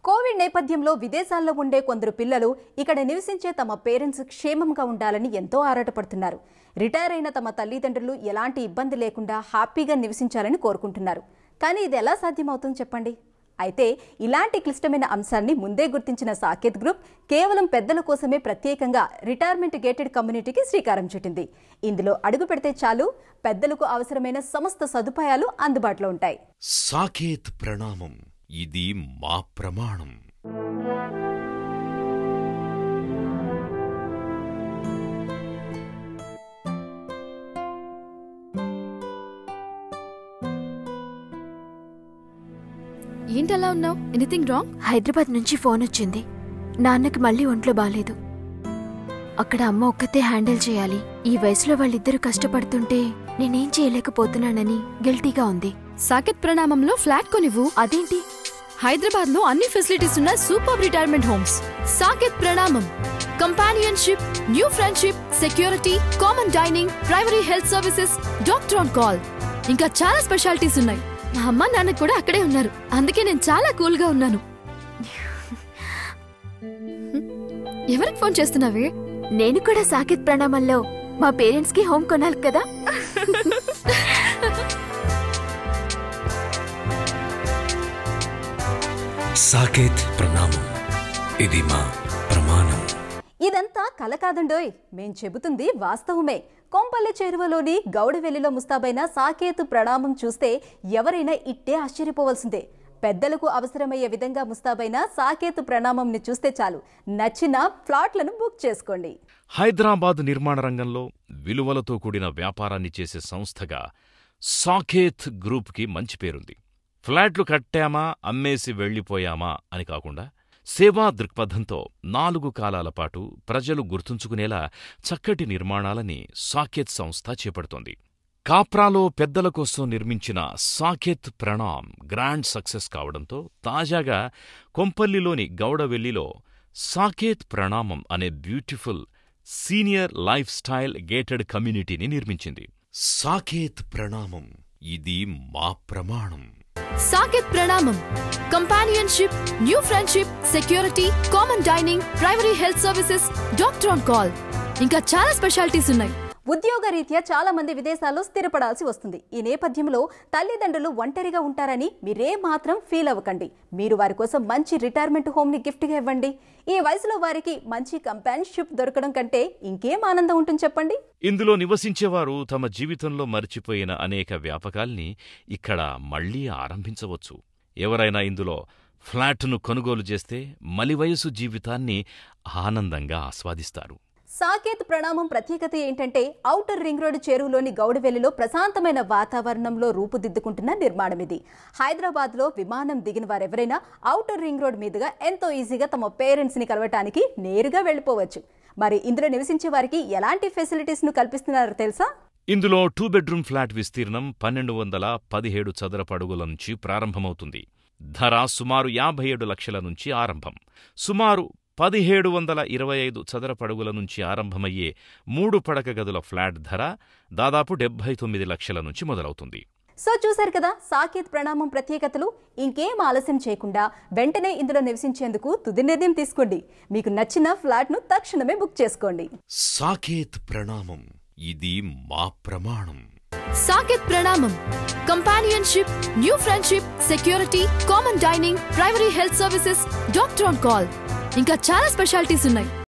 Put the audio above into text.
Covid నేపథ్యంలో విదేశాల్లో ఉండే కొందరు పిల్లలు ఇక్కడ నివసించే తమ పేరెంట్స్ క్షేమంగా ఉండాలని ఎంతో ఆరాటపడుతున్నారు రిటైర్ అయిన తమ తల్లిదండ్రులు ఎలాంటి ఇబ్బంది లేకుండా హ్యాపీగా నివసించాలని కోరుకుంటున్నారు కానీ ఇది ఎలా సాధ్యమవుతుంది చెప్పండి అయితే ఇలాంటి క్లిష్టమైన అంశాన్ని ముందే గుర్తించిన సాకేత్ గ్రూప్ కేవలం పెద్దల కోసమే ప్రత్యేకంగా రిటైర్మెంట్ గేటెడ్ కమ్యూనిటీకి శ్రీకారం చుట్టింది ఇందులో అడుగు పెడితే చాలు పెద్దలకు అవసరమైన సమస్త సదుపాయాలు అందుబాటులో ఉంటాయి సాకేత్ ప్రణామం ఇది మా ప్రమాణం ఏంటలా ఉన్నావు ఎనీథింగ్ రాంగ్ హైదరాబాద్ నుంచి ఫోన్ వచ్చింది నాన్నకి మళ్ళీ ఒంట్లో బాలేదు అక్కడ అమ్మ ఒక్కతే హ్యాండిల్ చేయాలి ఈ వయసులో వాళ్ళిద్దరూ కష్టపడుతుంటే నేనేం చేయలేకపోతున్నానని గిల్టీగా ఉంది సాకెత్ ప్రణామంలో ఫ్లాట్ కొనివ్వు అదేంటి హైదరాబాద్ లో అన్ని ఫెసిలిటీస్ ఉన్న super retirement homes Saket Pranamam companionship new friendship security common dining primary health services doctor on call ఇంకా చాలా స్పెషాలిటీస్ ఉన్నాయి మా అమ్మ నాన్న కూడా అక్కడే ఉన్నారు అందుకే నేను చాలా కూల్ గా ఉన్నాను ఎవరికి ఫోన్ చేస్తున్నావే నేను కూడా సాకేత్ ప్రణామంలో మా పేరెంట్స్ కి హోమ్ కొనాలి కదా సాకేత్ ప్రణామం ఇది మా ప్రమాణం ఇదంతా కల కాదండోయ్ మేం చెబుతుంది వాస్తవమే కొంపల్లి చేరువలోని గౌడవెల్లిలో ముస్తాబైన సాకేతు ప్రణామం చూస్తే ఎవరైనా ఇట్టే ఆశ్చర్యపోవాల్సిందే పెద్దలకు అవసరమయ్యే విధంగా ముస్తాబైన సాకేతు ప్రణామంని చూస్తే చాలు నచ్చిన ఫ్లాట్లను బుక్ చేసుకోండి హైదరాబాద్ నిర్మాణ రంగంలో విలువలతో కూడిన వ్యాపారాన్ని చేసే సంస్థగా సాకేత్ గ్రూప్కి మంచి పేరుంది ఫ్లాట్లు కట్టామా అమ్మేసి వెళ్ళిపోయామా అని కాకుండా సేవా దృక్పథంతో నాలుగు కాలాల పాటు ప్రజలు గుర్తుంచుకునేలా చక్కటి నిర్మాణాలని సాకేత్ సంస్థ చేపడుతోంది కాప్రాలో పెద్దల కోసం నిర్మించిన సాకేత్ ప్రణామ్ గ్రాండ్ సక్సెస్ కావడంతో తాజాగా కొంపల్లిలోని గౌడవెల్లిలో సాకేత్ ప్రణామం అనే beautiful senior lifestyle gated కమ్యూనిటీని నిర్మించింది సాకేత్ ప్రణామం ఇది మా ప్రమాణం Saket Pranamam companionship new friendship security common dining primary health services doctor on call ఇంకా చాలా స్పెషాలిటీస్ ఉన్నాయి ఉద్యోగ రీత్యా చాలా మంది విదేశాల్లో స్థిరపడాల్సి వస్తుంది ఈ నేపథ్యంలో తల్లిదండ్రులు ఒంటరిగా ఉంటారని మీరే మాత్రం ఫీల్ అవ్వకండి మీరు వారి కోసం మంచి రిటైర్మెంట్ హోమ్ ని గిఫ్ట్ గా ఇవ్వండి ఈ వయసులో వారికి మంచి కంపానిషిప్ దొరకడం కంటే ఇంకేం ఆనందం ఉంటుంది చెప్పండి ఇందులో నివసించేవారు తమ జీవితంలో మరిచిపోయిన అనేక వ్యాపకాల్ని ఇక్కడ మళ్లీ ఆరంభించవచ్చు ఎవరైనా ఇందులో ఫ్లాట్ను కొనుగోలు చేస్తే మలివయసు జీవితాన్ని ఆనందంగా ఆస్వాదిస్తారు సాకేత్ ప్రణామం ప్రత్యేకత ఏంటంటే ఔటర్ రింగ్ రోడ్డు చెరువులోని గౌడవెల్లిలో ప్రశాంతమైన వాతావరణంలో రూపుదిద్దుకుంటున్న నిర్మాణం ఇది హైదరాబాద్ లో విమానం దిగిన వారెవరైనా ఔటర్ రింగ్ రోడ్ మీదుగా ఎంతో ఈజీగా తమ పేరెంట్స్ ని కలవటానికి నేరుగా వెళ్ళిపోవచ్చు మరి ఇందులో నివసించే వారికి ఎలాంటి ఫెసిలిటీస్ ను కల్పిస్తున్నారో తెలుసా ఇందులో టూ బెడ్రూమ్ ఫ్లాట్ విస్తీర్ణం పన్నెండు వందల పదిహేడు చదరపు అడుగుల నుంచి ప్రారంభమవుతుంది ధర సుమారు యాభై ఏడు లక్షల నుంచి ఆరంభం సుమారు పదిహేడు వందల ఇరవై ఐదు చదరపడుగుల నుంచి ఆరంభమయ్యే మూడు పడక గదుల ఫ్లాట్ ధర దాదాపు డెబ్బై తొమ్మిది లక్షల నుంచి మొదలవుతుంది సో చూశారు కదా సాకేత్ ప్రణామం ప్రత్యేకతలు ఇంకేం ఆలస్యం చేయకుండా వెంటనే ఇందులో నివసించేందుకు తుది నిర్ణయం తీసుకోండి మీకు నచ్చిన ఫ్లాట్ ను తక్షణమే బుక్ చేసుకోండి సాకేత్ ప్రణామం ఇది మా ప్రమాణం Saket Pranamam companionship new friendship security common dining primary health services doctor on call ఇంకా చాలా స్పెషాలిటీస్ ఉన్నాయి